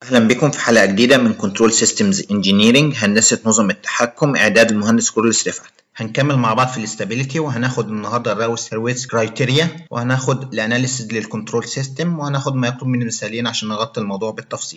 أهلا بكم في حلقة جديدة من كنترول سيستمز انجينيرنج هندسة نظم التحكم إعداد المهندس كورلس رفعت هنكمل مع بعض في الاستابيليتي وهناخد النهارده الراوس سيرويتس كرايتيريا وهناخد الاناليسيز للكنترول سيستم وهناخد ما يقرب من مثالين عشان نغطي الموضوع بالتفصيل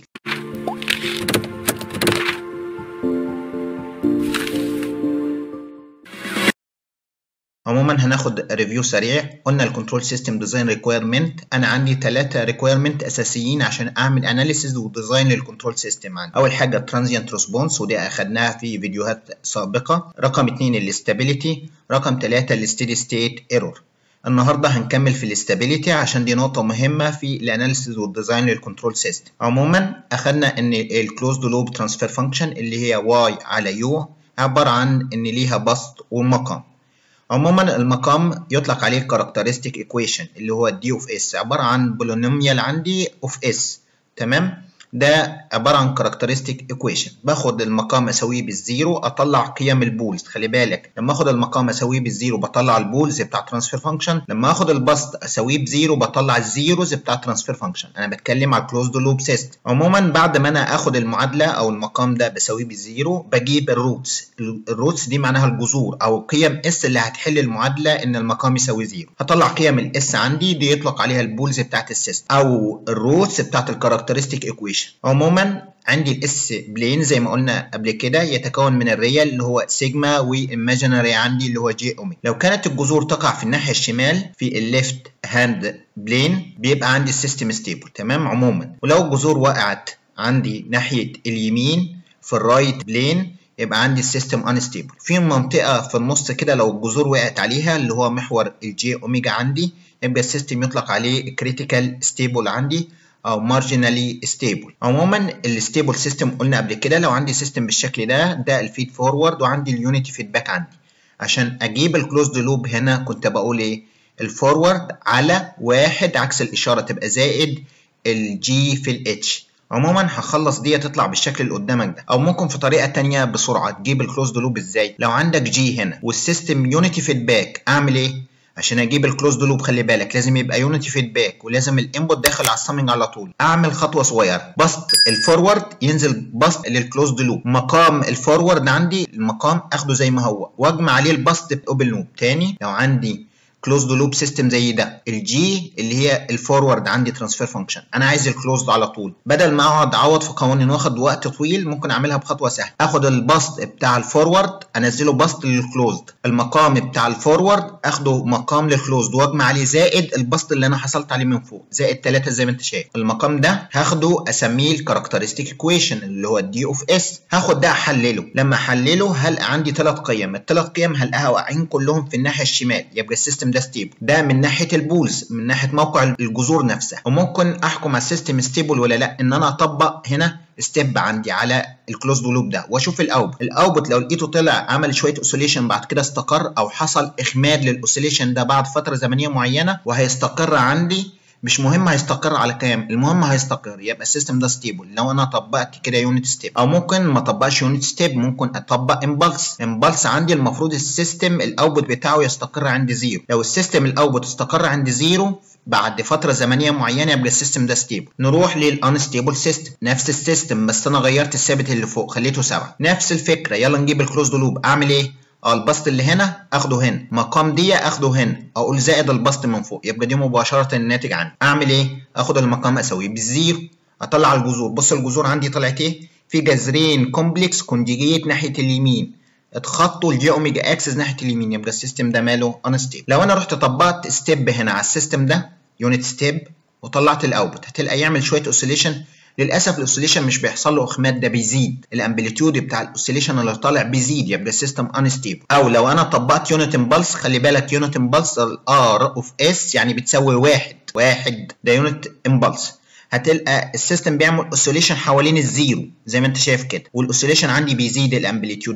عموما هناخد ريفيو سريع قلنا الكنترول سيستم ديزاين ريكويرمنت انا عندي ثلاثه ريكويرمنت اساسيين عشان اعمل اناليسيز وديزاين للكنترول سيستم عندي اول حاجه الترانزيانت ريسبونس ودي اخدناها في فيديوهات سابقه رقم اثنين الاستابيليتي رقم ثلاثه الستيدي ستيت ايرور النهارده هنكمل في الاستابيليتي عشان دي نقطه مهمه في الاناليسيز والديزاين للكنترول سيستم عموما اخدنا ان الكلوزد لوب ترانسفير فانكشن اللي هي واي على يو عباره عن ان ليها بسط ومقام عموما المقام يطلق عليه الكاركترستيك ايكويشن اللي هو دي اوف اس عباره عن بولينوميال عندي اوف اس تمام ده عباره عن كاركترستيك ايكويشن باخد المقام اساويه بالزيرو اطلع قيم البولز خلي بالك لما اخد المقام اساويه بالزيرو بطلع البولز بتاع ترانسفير فانكشن لما اخد البسط اساويه بزيرو بطلع الزيروز بتاع ترانسفير فانكشن انا بتكلم على الكلوزد لوب سيستم عموما بعد ما انا اخد المعادله او المقام ده بساويه بالزيرو بجيب الروتس الروتس دي معناها الجذور او قيم اس اللي هتحل المعادله ان المقام يساوي زيرو هطلع قيم الاس عندي دي يطلق عليها البولز بتاعت السيستم او الروتس بتاعت الكاركترستيك ايكويشن عموما عندي الاس بلين زي ما قلنا قبل كده يتكون من الريال اللي هو سيجما وايماجينري عندي اللي هو جي اوميجا لو كانت الجذور تقع في الناحيه الشمال في الليفت هاند بلين بيبقى عندي السيستم ستيبل تمام عموما ولو الجذور وقعت عندي ناحيه اليمين في الرايت بلين يبقى عندي السيستم انستيبل في منطقه في النص كده لو الجذور وقعت عليها اللي هو محور الجي اوميجا عندي يبقى السيستم يطلق عليه كريتيكال ستيبل عندي او مارجنالي ستيبل عموما الستيبل سيستم قلنا قبل كده لو عندي سيستم بالشكل ده ده الفيد فورورد وعندي اليونيتي فيدباك عندي عشان اجيب الكلوزد لوب هنا كنت بقول ايه الفورورد على واحد عكس الاشاره تبقى زائد الجي في الاتش عموما هخلص دي تطلع بالشكل اللي قدامك ده او ممكن في طريقه تانية بسرعه تجيب الكلوزد لوب ازاي لو عندك جي هنا والسيستم يونيتي فيدباك اعمل ايه عشان اجيب الكلوزد لوب خلي بالك لازم يبقى يونيتي فيدباك ولازم الانبوت داخل على السامنج على طول اعمل خطوه صغيره بسط الفورورد ينزل بسط للكلوزد لوب مقام الفورورد عندي المقام اخده زي ما هو واجمع عليه البسط باوبن لوب تاني لو عندي كلوزد لوب سيستم زي ده الجي اللي هي الفورورد عندي ترانسفير فانكشن انا عايز الكلوزد على طول بدل ما اقعد اعوض في قوانين واخد وقت طويل ممكن اعملها بخطوه سهله اخد البسط بتاع الفورورد انزله بسط للكلوزد المقام بتاع الفورورد اخده مقام للكلوزد واجمع عليه زائد البسط اللي انا حصلت عليه من فوق زائد 3 زي ما انت شايف المقام ده هاخده اسميه الكاركترستيك ايكويشن اللي هو الدي اوف اس هاخد ده احلله لما احلله هلقى عندي ثلاث قيم الثلاث قيم هلقاها واقعين كلهم في الناحيه الشمال يبقى السيستم ده ستيبل ده من ناحيه البولز من ناحيه موقع الجذور نفسها وممكن احكم على السيستم ستيبل ولا لا ان انا اطبق هنا ستيب عندي على الكلوزد لوب ده واشوف الاوبت الاوبت لو لقيته طلع عمل شويه اوسيليشن بعد كده استقر او حصل اخماد للاوسيليشن ده بعد فتره زمنيه معينه وهيستقر عندي مش مهم هيستقر على كام المهم هيستقر يبقى السيستم ده ستيبل لو انا طبقت كده يونت ستيب او ممكن ما اطبقش يونت ستيب ممكن اطبق امبلس امبلس عندي المفروض السيستم الاوتبوت بتاعه يستقر عند زيرو لو السيستم الاوتبوت استقر عند زيرو بعد فتره زمنيه معينه يبقى السيستم ده ستيبل نروح للانستيبل سيستم نفس السيستم بس انا غيرت الثابت اللي فوق خليته 7 نفس الفكره يلا نجيب الكلوزد لوب اعمل ايه اه البسط اللي هنا اخده هنا مقام دي اخده هنا اقول زائد البسط من فوق يبقى دي مباشره الناتج عندي اعمل ايه اخد المقام اسويه بالزيرو اطلع الجذور بص الجذور عندي طلعت ايه في جذرين كومبلكس كونجيجيت ناحيه اليمين اتخطوا الجي اوميجا اكسس ناحيه اليمين يبقى السيستم ده ماله انستيبل لو انا رحت طبقت ستيب هنا على السيستم ده يونت ستيب وطلعت الاوتبوت هتلاقي يعمل شويه اوسيليشن للاسف الاوسيليشن مش بيحصل له اخماد ده بيزيد الامبليتيود بتاع الاوسيليشن اللي طالع بيزيد يبقى السيستم انستيبل او لو انا طبقت يونت امبلس خلي بالك يونت امبلس الار اوف اس يعني بتساوي واحد واحد ده يونت امبلس هتلقى السيستم بيعمل اوسيليشن حوالين الزيرو زي ما انت شايف كده والاوسيليشن عندي بيزيد الامبليتيود بتاعه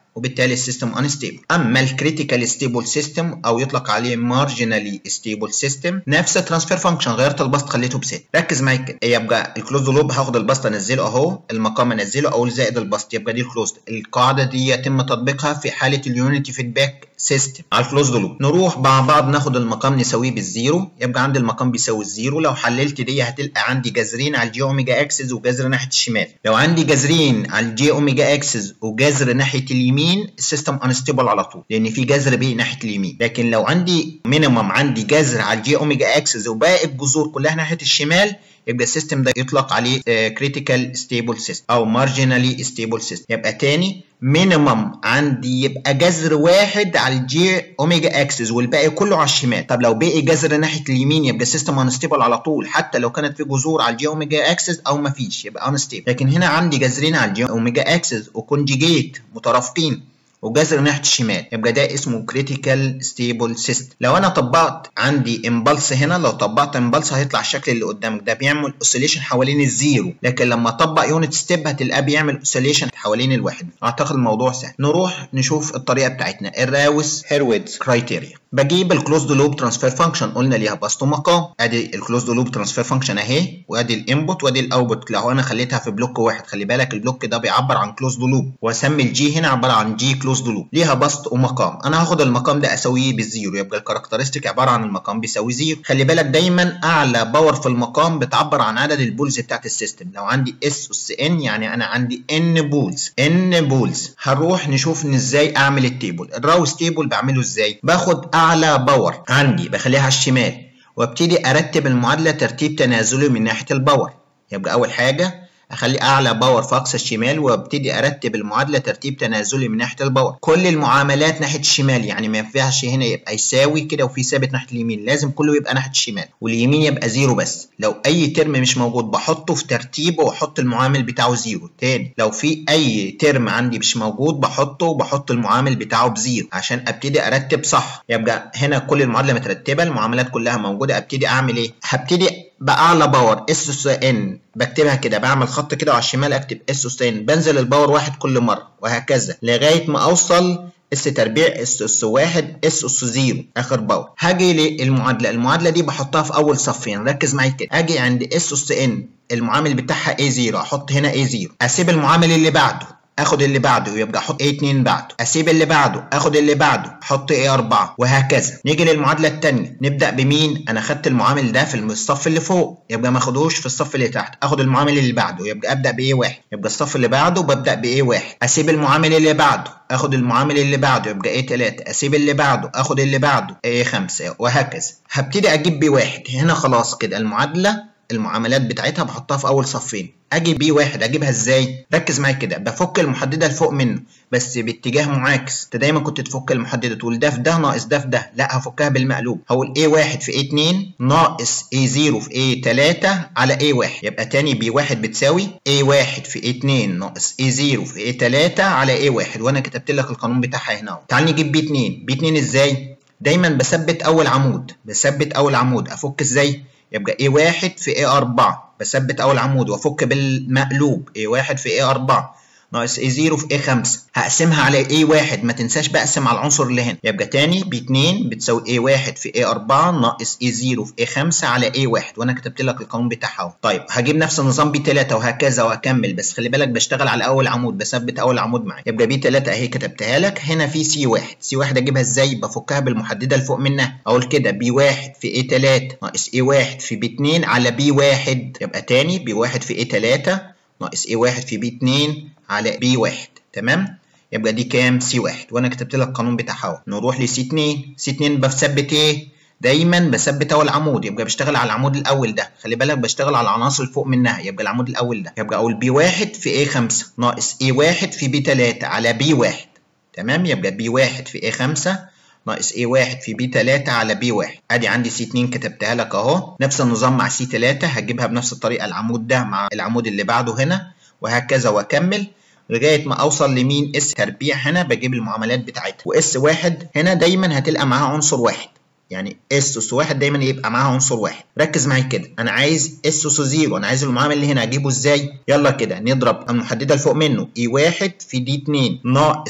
وبالتالي السيستم انستيبل اما الكريتيكال ستيبل سيستم او يطلق عليه مارجنالي ستيبل سيستم نفس الترانسفير فانكشن غيرت البسط خليته بست ركز معايا كده يبقى الكلوز لوب هاخد البسط انزله اهو المقام انزله اقول زائد البسط يبقى دي الكلوز القاعده دي يتم تطبيقها في حاله اليونيتي فيدباك سيستم على الكلوز لوب نروح مع بعض ناخد المقام نساويه بالزيرو يبقى عندي المقام بيساوي الزيرو لو حللت دي هتلقى عندي جذرين على الجي اوميجا اكسس وجذر ناحيه الشمال لو عندي جذرين على الجي اوميجا اكسس وجذر ناحيه اليمين السيستم انستيبل على طول لان في جذر بي ناحيه اليمين لكن لو عندي مينيمم عندي جذر على الجي اوميجا اكسس وباقي الجذور كلها ناحيه الشمال يبقى السيستم ده يطلق عليه كريتيكال ستيبل سيستم او مارجنالي ستيبل سيستم يبقى تاني مينيمم عندي يبقى جذر واحد على الجي اوميجا اكسس والباقي كله على الشمال طب لو باقي جذر ناحيه اليمين يبقى السيستم انستيبل على طول حتى لو كانت في جذور على الجي اوميجا اكسس او ما فيش يبقى انستيبل لكن هنا عندي جذرين على الجي اوميجا اكسس وكونجيجيت مترافقين وجذر ناحيه الشمال يبقى ده اسمه كريتيكال ستيبل سيستم لو انا طبقت عندي امبلس هنا لو طبقت امبلس هيطلع الشكل اللي قدامك ده بيعمل اوسيليشن حوالين الزيرو لكن لما اطبق يونت ستيب هتلاقيه بيعمل اوسيليشن حوالين الواحد اعتقد الموضوع سهل نروح نشوف الطريقه بتاعتنا الراوس هيرويدز كرايتيريا بجيب الكلوزد لوب ترانسفير فانكشن قلنا ليها بسط ومقام ادي الكلوزد لوب ترانسفير فانكشن اهي وادي الانبوت وادي الاوتبوت لو انا خليتها في بلوك واحد خلي بالك البلوك ده بيعبر عن كلوزد لوب واسمي الجي هنا عباره عن جي كلوزد لوب ليها بسط ومقام انا هاخد المقام ده اساويه بالزيرو يبقى الكاركترستيك عباره عن المقام بيساوي زيرو خلي بالك دايما اعلى باور في المقام بتعبر عن عدد البولز بتاعت السيستم لو عندي اس اس ان يعني انا عندي ان بولز ان بولز هنروح نشوف ان ازاي اعمل التيبل الراوس تيبل بعمله ازاي باخد اعلى باور عندي بخليها على الشمال وابتدي ارتب المعادله ترتيب تنازلي من ناحيه الباور يبقى اول حاجه اخلي اعلى باور في اقصى الشمال وابتدي ارتب المعادله ترتيب تنازلي من ناحيه الباور كل المعاملات ناحيه الشمال يعني ما ينفعش هنا يبقى يساوي كده وفي ثابت ناحيه اليمين لازم كله يبقى ناحيه الشمال واليمين يبقى زيرو بس لو اي ترم مش موجود بحطه في ترتيبه واحط المعامل بتاعه زيرو تاني لو في اي ترم عندي مش موجود بحطه وبحط المعامل بتاعه بزيرو عشان ابتدي ارتب صح يبقى هنا كل المعادله مترتبه المعاملات كلها موجوده ابتدي اعمل ايه هبتدي باعلى باور اس اس ان بكتبها كده بعمل خط كده على الشمال اكتب اس اس ان بنزل الباور واحد كل مره وهكذا لغايه ما اوصل اس تربيع اس اس واحد اس اس زيرو اخر باور هاجي للمعادله المعادله دي بحطها في اول صفين ركز معايا كده اجي عند اس اس ان المعامل بتاعها a 0 احط هنا a 0 اسيب المعامل اللي بعده اخد اللي بعده يبقى احط A2 بعده اسيب اللي بعده اخد اللي بعده احط A4 وهكذا نيجي للمعادله الثانيه نبدا بمين انا خدت المعامل ده في الصف اللي فوق يبقى ما اخدوش في الصف اللي تحت اخد المعامل اللي بعده يبقى ابدا ب A1 يبقى الصف اللي بعده ببدا ب A1 اسيب المعامل اللي بعده اخد المعامل اللي بعده يبقى A3 اسيب اللي بعده اخد اللي بعده A5 وهكذا هبتدي اجيب B1 هنا خلاص كده المعادله المعاملات بتاعتها بحطها في اول صفين اجي بي واحد اجيبها ازاي ركز معايا كده بفك المحدده لفوق منه بس باتجاه معاكس انت دايما كنت تفك المحدده تقول ده في ده ناقص ده في ده لا هفكها بالمقلوب هقول A1 في A2 ناقص A0 في A3 على A1 يبقى تاني B1 بتساوي A1 في A2 ناقص A0 في A3 على A1 وانا كتبت لك القانون بتاعها هنا اهو تعال نجيب B2 B2 ازاي دايما بثبت اول عمود بثبت اول عمود افك ازاي يبقى A1 في A4 بثبت أول عمود وأفك بالمقلوب A1 في A4 ناقص A0 في A5 هقسمها على A1 ما تنساش بقسم على العنصر اللي هنا يبقى تاني B2 بتساوي A1 في A4 ناقص A0 في A5 على A1 وأنا كتبت لك القانون بتاعها اهو طيب هجيب نفس النظام B3 وهكذا وهكمل بس خلي بالك بشتغل على أول عمود بثبت أول عمود معاك يبقى B3 أهي كتبتها لك هنا في C1 C1 أجيبها إزاي بفكها بالمحددة اللي فوق منها أقول كده B1 في A3 ناقص A1 في B2 على B1 يبقى تاني B1 في A3 ناقص A1 في B2 على B1 تمام يبقى دي كام C1 وانا كتبت لك القانون بتاعها اهو نروح ل C2 C2 بثبت ايه دايما بثبت اول عمود يبقى بشتغل على العمود الاول ده خلي بالك بشتغل على العناصر اللي فوق منها يبقى العمود الاول ده يبقى اقول B1 في A5 ناقص A1 في B3 على B1 تمام يبقى B1 في A5 ناقص A1 في B3 على B1 ادي عندي C2 كتبتها لك اهو نفس النظام مع C3 هجيبها بنفس الطريقه العمود ده مع العمود اللي بعده هنا وهكذا واكمل لغايه ما اوصل لمين اس تربيع هنا بجيب المعاملات بتاعتها واس واحد هنا دايما هتلقى معاها عنصر واحد يعني اس اس واحد دايما يبقى معاها عنصر واحد ركز معايا كده انا عايز اس اس زيرو انا عايز المعامل اللي هنا اجيبه ازاي يلا كده نضرب المحدده اللي فوق منه اي واحد في دي 2 ناقص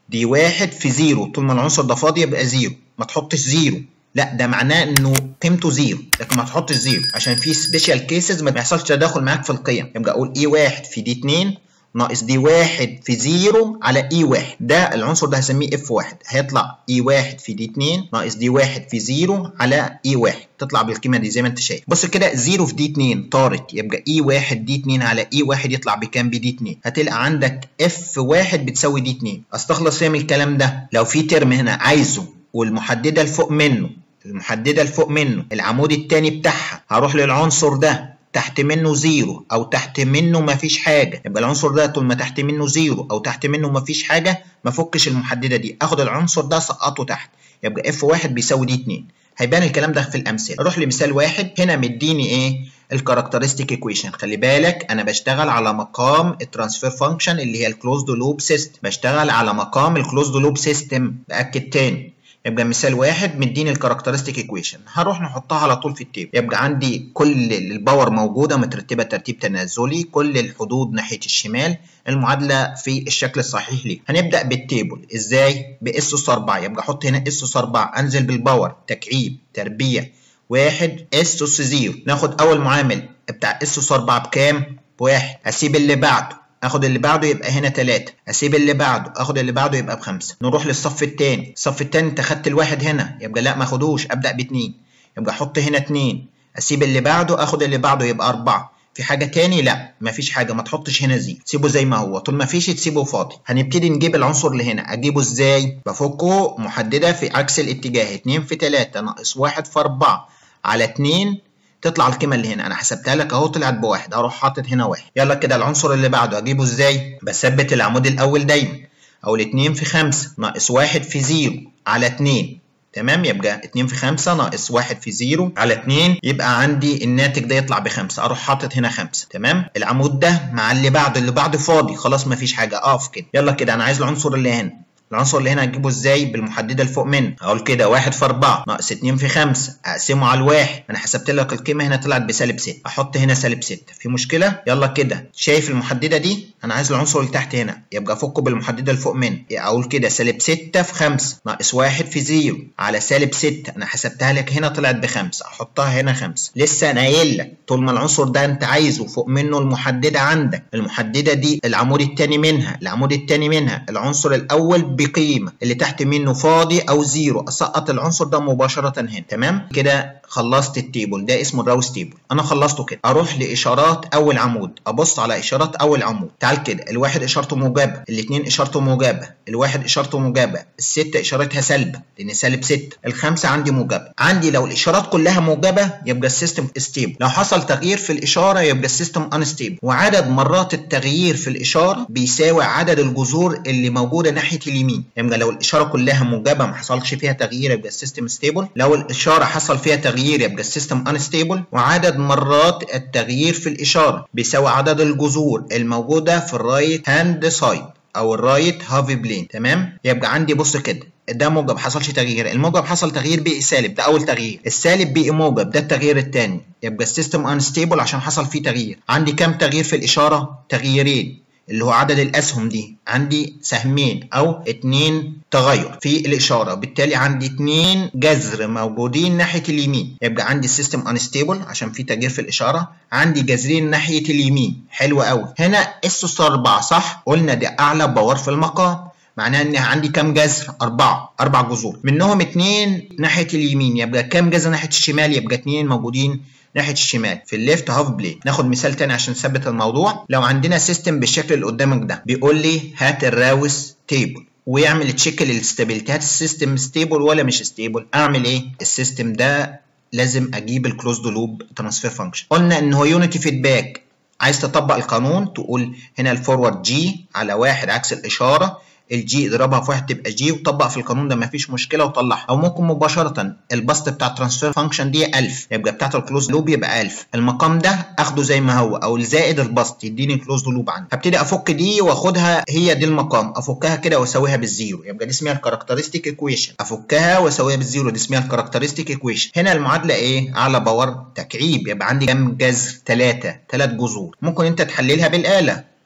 دي واحد في زيرو طول ما العنصر ده فاضي يبقى زيرو ما تحطش زيرو لا ده معناه انه قيمته زيرو لكن ما تحطش زيرو عشان في سبيشال كيسز ما بيحصلش تداخل معاك في القيم يبقى اقول اي واحد في دي 2 ناقص دي واحد في زيرو على اي واحد ده العنصر ده هسميه اف واحد هيطلع اي واحد في دي 2 ناقص دي واحد في زيرو على اي واحد تطلع بالقيمه دي زي ما انت شايف بص كده زيرو في دي 2 طارت يبقى اي واحد دي 2 على اي واحد يطلع بكام بدي 2 هتلقى عندك اف واحد بتساوي دي 2 استخلص فيها من الكلام ده لو في ترم هنا عايزه والمحدده الفوق منه المحدده الفوق منه العمود الثاني بتاعها هروح للعنصر ده تحت منه زيرو او تحت منه مفيش حاجه يبقى العنصر ده طول ما تحت منه زيرو او تحت منه مفيش حاجه ما فكش المحدده دي اخد العنصر ده سقطه تحت يبقى اف واحد بيساوي دي 2 هيبان الكلام ده في الامثله اروح لمثال واحد هنا مديني ايه الكاركترستيك ايكويشن خلي بالك انا بشتغل على مقام الترانسفير فانكشن اللي هي الكلوزد لوب سيستم بشتغل على مقام الكلوزد لوب سيستم باكد تاني يبقى مثال واحد مديني الكاركترستيك ايكويشن هروح نحطها على طول في التيبل يبقى عندي كل الباور موجوده مترتبه ترتيب تنازلي كل الحدود ناحيه الشمال المعادله في الشكل الصحيح ليه هنبدا بالتيبل ازاي باس اس 4 يبقى احط هنا اس اس 4 انزل بالباور تكعيب تربيع واحد اس اس 0 ناخد اول معامل بتاع اس اس 4 بكام بواحد اسيب اللي بعده اخد اللي بعده يبقى هنا 3 اسيب اللي بعده اخد اللي بعده يبقى بخمسة نروح للصف الثاني الصف الثاني انت خدت الواحد هنا يبقى لا ما اخدوش ابدا باتنين يبقى احط هنا اتنين اسيب اللي بعده اخد اللي بعده يبقى أربعة في حاجة تاني لا مفيش حاجة ما تحطش هنا زي سيبه زي ما هو طول ما فيش تسيبه فاضي هنبتدي نجيب العنصر اللي هنا اجيبه ازاي بفكه محددة في عكس الاتجاه 2 في 3 ناقص 1 في 4 على 2 تطلع القيمه اللي هنا انا حسبتها لك اهو طلعت بواحد اروح حاطط هنا واحد يلا كده العنصر اللي بعده اجيبه ازاي بثبت العمود الاول دايما او الاتنين في خمسة ناقص واحد في زيرو على اتنين تمام يبقى 2 في 5 ناقص 1 في 0 على 2 يبقى عندي الناتج ده يطلع بخمسة اروح حاطط هنا 5 تمام العمود ده مع اللي بعده اللي بعده فاضي خلاص مفيش حاجه اقف كده يلا كده انا عايز العنصر اللي هنا العنصر اللي هنا هتجيبه ازاي بالمحدده اللي فوق منه اقول كده 1 في 4 ناقص 2 في 5 اقسمه على الواحد انا حسبت لك القيمه هنا طلعت بسالب 6 احط هنا سالب 6 في مشكله يلا كده شايف المحدده دي انا عايز العنصر اللي تحت هنا يبقى افكه بالمحدده اللي فوق منه اقول كده سالب 6 في 5 ناقص 1 في 0 على سالب 6 انا حسبتها لك هنا طلعت بخمسه احطها هنا 5 لسه انا قايل لك طول ما العنصر ده انت عايزه فوق منه المحدده عندك المحدده دي العمود الثاني منها العمود الثاني منها العنصر الاول بقيمه اللي تحت منه فاضي او زيرو اسقط العنصر ده مباشره هنا تمام كده خلصت التيبل ده اسمه الراوس تيبل انا خلصته كده اروح لاشارات اول عمود ابص على اشارات اول عمود تعال كده الواحد اشارته موجبه الاثنين اشارته موجبه الواحد اشارته موجبه الستة اشارتها سلبه لان سالب 6 الخمسه عندي موجبه عندي لو الاشارات كلها موجبه يبقى السيستم ستيبل لو حصل تغيير في الاشاره يبقى السيستم انستيبل وعدد مرات التغيير في الاشاره بيساوي عدد الجذور اللي موجوده ناحيه اليمين يبقى لو الاشاره كلها موجبه ما حصلش فيها تغيير يبقى السيستم ستيبل لو الاشاره حصل فيها تغيير يبقى السيستم انستيبل وعدد مرات التغيير في الاشاره بيساوي عدد الجذور الموجوده في الرايت هاند سايد او الرايت هافي بلين تمام يبقى عندي بص كده ده موجب حصلش تغيير الموجب حصل تغيير بي سالب ده اول تغيير السالب بي موجب ده التغيير الثاني يبقى السيستم انستيبل عشان حصل فيه تغيير عندي كام تغيير في الاشاره تغييرين اللي هو عدد الاسهم دي عندي سهمين او اتنين تغير في الاشاره بالتالي عندي اتنين جذر موجودين ناحيه اليمين يبقى عندي السيستم انستيبل عشان في تغيير في الاشاره عندي جذرين ناحيه اليمين حلو قوي هنا اس 4 صح قلنا ده اعلى باور في المقام معناها ان عندي كام جذر؟ أربعة، أربع جذور، منهم اتنين ناحية اليمين، يبقى كام جذر ناحية الشمال؟ يبقى اتنين موجودين ناحيه الشمال في الليفت هاف بلين ناخد مثال تاني عشان نثبت الموضوع لو عندنا سيستم بالشكل اللي قدامك ده بيقول لي هات الراوس تيبل ويعمل تشيك للاستابيليتي هات السيستم ستيبل ولا مش ستيبل اعمل ايه السيستم ده لازم اجيب الكلوزد لوب ترانسفير فانكشن قلنا ان هو يونيتي فيدباك عايز تطبق القانون تقول هنا الفورورد جي على واحد عكس الاشاره الجي اضربها في واحد تبقى جي وطبق في القانون ده مفيش مشكله وطلعها او ممكن مباشره البسط بتاع الترانسفير فانكشن دي 1000 يبقى بتاعت الكلوز لوب يبقى 1000 المقام ده اخده زي ما هو او الزائد البسط يديني كلوز لوب عندي هبتدي افك دي واخدها هي دي المقام افكها كده واسويها بالزيرو يبقى دي اسمها الكاركترستيك ايكويشن افكها واسويها بالزيرو دي اسمها الكاركترستيك ايكويشن هنا المعادله ايه على باور تكعيب يبقى عندي كام جذر 3 3 جذور ممكن انت تحللها بالاله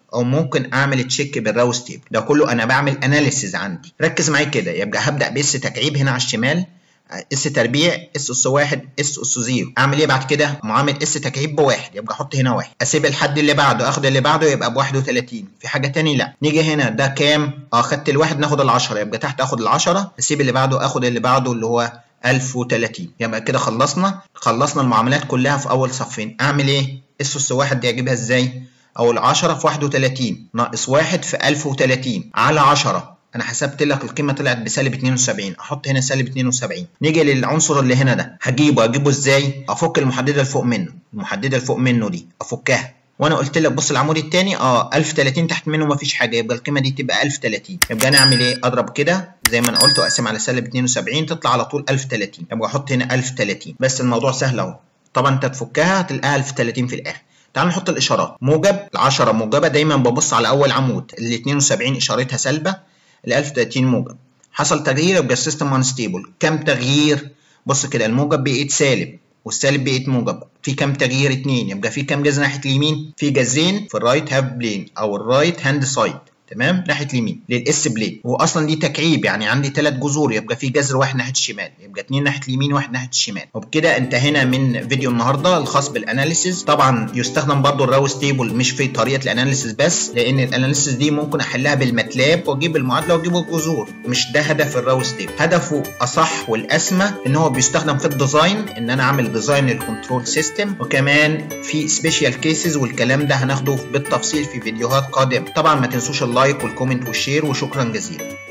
او ممكن اعمل تشيك بالراوس تيبل ده كله انا بعمل اناليسيز عندي ركز معايا كده يبقى هبدا باس تكعيب هنا على الشمال اس تربيع اس اس واحد اس اس زيرو اعمل ايه بعد كده معامل اس تكعيب بواحد يبقى احط هنا واحد اسيب الحد اللي بعده اخد اللي بعده يبقى ب 31 في حاجه تاني لا نيجي هنا ده كام اه خدت الواحد ناخد ال10 يبقى تحت اخد ال10 اسيب اللي بعده اخد اللي بعده اللي هو 1030 يبقى كده خلصنا خلصنا المعاملات كلها في اول صفين اعمل ايه اس اس واحد دي اجيبها ازاي او ال10 في 31 ناقص 1 في 1030 على 10 انا حسبت لك القيمه طلعت بسالب 72 احط هنا سالب 72 نيجي للعنصر اللي هنا ده هجيبه اجيبه ازاي افك المحدده اللي فوق منه المحدده اللي فوق منه دي افكها وانا قلت لك بص العمود الثاني اه 1030 تحت منه مفيش حاجه يبقى القيمه دي تبقى 1030 يبقى انا اعمل ايه اضرب كده زي ما انا قلت واقسم على سالب 72 تطلع على طول 1030 يبقى احط هنا 1030 بس الموضوع سهل اهو طبعا انت تفكها هتلاقيها 1030 في الاخر تعال نحط الاشارات موجب ال10 موجبه دايما ببص على اول عمود ال 72 اشارتها سالبه ال 1030 موجب حصل تغيير يبقى السيستم انستيبل كم تغيير بص كده الموجب بقيت سالب والسالب بقيت موجب في كم تغيير اتنين يبقى في كم جذر ناحيه اليمين في جذرين في الرايت هاف بلين او الرايت هاند سايد تمام ناحيه اليمين للاس بلين واصلا دي تكعيب يعني عندي ثلاث جذور يبقى في جذر واحد ناحيه الشمال يبقى اثنين ناحيه اليمين واحد ناحيه الشمال وبكده انتهينا من فيديو النهارده الخاص بالاناليسيز طبعا يستخدم برضو الراوس تيبل مش في طريقه الاناليسيز بس لان الاناليسيز دي ممكن احلها بالماتلاب واجيب المعادله واجيب الجذور مش ده هدف الراوس تيبل هدفه اصح والاسمى ان هو بيستخدم في الديزاين ان انا اعمل ديزاين للكنترول سيستم وكمان في سبيشال كيسز والكلام ده هناخده بالتفصيل في فيديوهات قادمه طبعا ما تنسوش اللايك والكومنت والشير وشكرا جزيلا